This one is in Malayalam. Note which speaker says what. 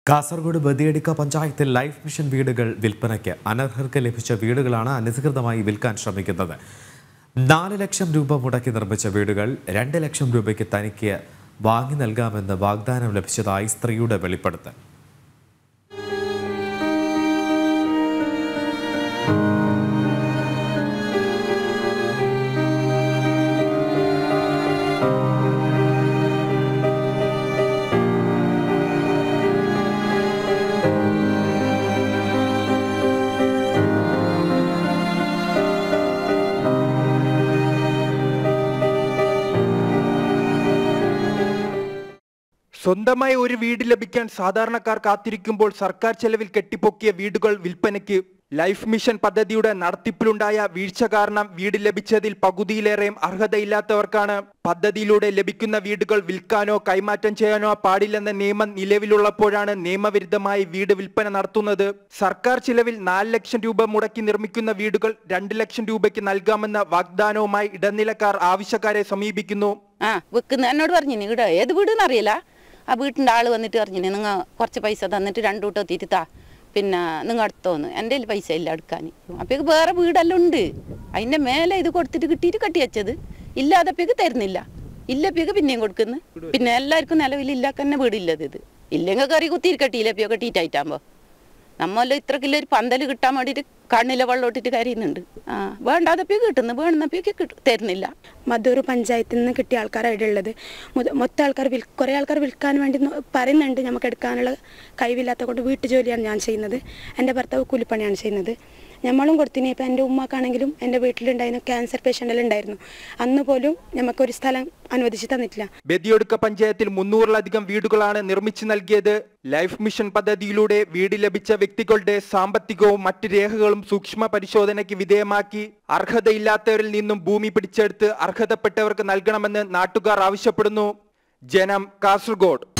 Speaker 1: കാസർഗോഡ് ബദിയടിക്ക പഞ്ചായത്തിൽ ലൈഫ് മിഷൻ വീടുകൾ വിൽപ്പനയ്ക്ക് അനർഹർക്ക് ലഭിച്ച വീടുകളാണ് അനധികൃതമായി വിൽക്കാൻ ശ്രമിക്കുന്നത് നാല് ലക്ഷം രൂപ മുടക്കി നിർമ്മിച്ച വീടുകൾ രണ്ട് ലക്ഷം രൂപയ്ക്ക് തനിക്ക് വാങ്ങി നൽകാമെന്ന് വാഗ്ദാനം ലഭിച്ചതായി സ്ത്രീയുടെ വെളിപ്പെടുത്തൽ
Speaker 2: സ്വന്തമായി ഒരു വീട് ലഭിക്കാൻ സാധാരണക്കാർ കാത്തിരിക്കുമ്പോൾ സർക്കാർ ചെലവിൽ കെട്ടിപ്പൊക്കിയ വീടുകൾ വിൽപ്പനയ്ക്ക് ലൈഫ് മിഷൻ പദ്ധതിയുടെ നടത്തിപ്പിലുണ്ടായ വീഴ്ച കാരണം വീട് ലഭിച്ചതിൽ പകുതിയിലേറെയും അർഹതയില്ലാത്തവർക്കാണ് പദ്ധതിയിലൂടെ ലഭിക്കുന്ന വീടുകൾ വിൽക്കാനോ കൈമാറ്റം ചെയ്യാനോ പാടില്ലെന്ന നിയമം നിലവിലുള്ളപ്പോഴാണ് നിയമവിരുദ്ധമായി വീട് വിൽപ്പന നടത്തുന്നത് സർക്കാർ ചിലവിൽ നാല് ലക്ഷം രൂപ മുടക്കി നിർമ്മിക്കുന്ന വീടുകൾ രണ്ട് ലക്ഷം രൂപയ്ക്ക് നൽകാമെന്ന വാഗ്ദാനവുമായി ഇടനിലക്കാർ ആവശ്യക്കാരെ സമീപിക്കുന്നു
Speaker 3: ആ വിൽക്കുന്ന എന്നോട് പറഞ്ഞിനി ഇവിടെ ഏത് വീടെന്ന് അറിയില്ല ആ വീട്ടിൻ്റെ ആൾ വന്നിട്ട് പറഞ്ഞിനി നിങ്ങൾ കുറച്ച് പൈസ തന്നിട്ട് രണ്ടു കൂട്ടം എത്തിയിട്ട് താ പിന്നെ നിങ്ങൾ അടുത്തോന്ന് എൻ്റെ കയ്യിൽ പൈസ ഇല്ല എടുക്കാൻ അപ്പോഴേക്ക് വേറെ വീടെല്ലാം ഉണ്ട് അതിൻ്റെ മേലെ ഇത് കൊടുത്തിട്ട് കിട്ടിയിട്ട് കട്ടി വെച്ചത് ഇല്ലാതപ്പോഴേക്ക് തരുന്നില്ല ഇല്ലപ്പോഴേക്ക് പിന്നെയും കൊടുക്കുന്നു പിന്നെ എല്ലാവർക്കും നിലവിലില്ലാക്കന്നെ വീടില്ലത് ഇത് ഇല്ലെങ്കിൽ കറി കുത്തിയിരിക്കട്ടിയില്ല പിയോ കെട്ടിയിട്ടായിട്ടാകുമ്പോൾ നമ്മളല്ലോ ഇത്ര കിലോ ഒരു പന്തൽ കിട്ടാൻ വേണ്ടിയിട്ട് കണ്ണിലെ വെള്ളം ഇട്ടിട്ട് കരയുന്നുണ്ട് ആ വേണ്ടാതപ്പോ കിട്ടുന്നു വേണമെന്നപ്പോഴേക്ക് കിട്ട തരുന്നില്ല
Speaker 4: മധൂർ പഞ്ചായത്തിൽ നിന്ന് കിട്ടിയ ആൾക്കാരായിട്ട് ഉള്ളത് മുത- മൊത്തം ആൾക്കാർ വിൽ കുറേ ആൾക്കാർ വിൽക്കാൻ വേണ്ടി നോ- പറയുന്നുണ്ട് നമുക്ക് എടുക്കാനുള്ള കഴിവില്ലാത്ത കൊണ്ട് വീട്ടു ജോലിയാണ് ഞാൻ ചെയ്യുന്നത് എൻ്റെ ഭർത്താവ് കൂലിപ്പണിയാണ് ചെയ്യുന്നത് നമ്മളും കൊടുത്തിനി ഇപ്പം എൻ്റെ ഉമ്മക്കാണെങ്കിലും എൻ്റെ വീട്ടിലുണ്ടായിരുന്ന ക്യാൻസർ പേഷ്യൻ്റെല്ലാം ഉണ്ടായിരുന്നു അന്ന് പോലും നമുക്കൊരു സ്ഥലം അനുവദിച്ച് തന്നിട്ടില്ല
Speaker 2: ബദിയൊടുക്ക പഞ്ചായത്തിൽ മുന്നൂറിലധികം വീടുകളാണ് നിർമ്മിച്ചു നൽകിയത് ലൈഫ് മിഷൻ പദ്ധതിയിലൂടെ വീട് ലഭിച്ച വ്യക്തികളുടെ സാമ്പത്തികവും മറ്റ് രേഖകളും സൂക്ഷ്മ പരിശോധനയ്ക്ക് വിധേയമാക്കി അർഹതയില്ലാത്തവരിൽ നിന്നും ഭൂമി പിടിച്ചെടുത്ത് അർഹതപ്പെട്ടവർക്ക് നൽകണമെന്ന് നാട്ടുകാർ ആവശ്യപ്പെടുന്നു ജനം കാസർഗോഡ്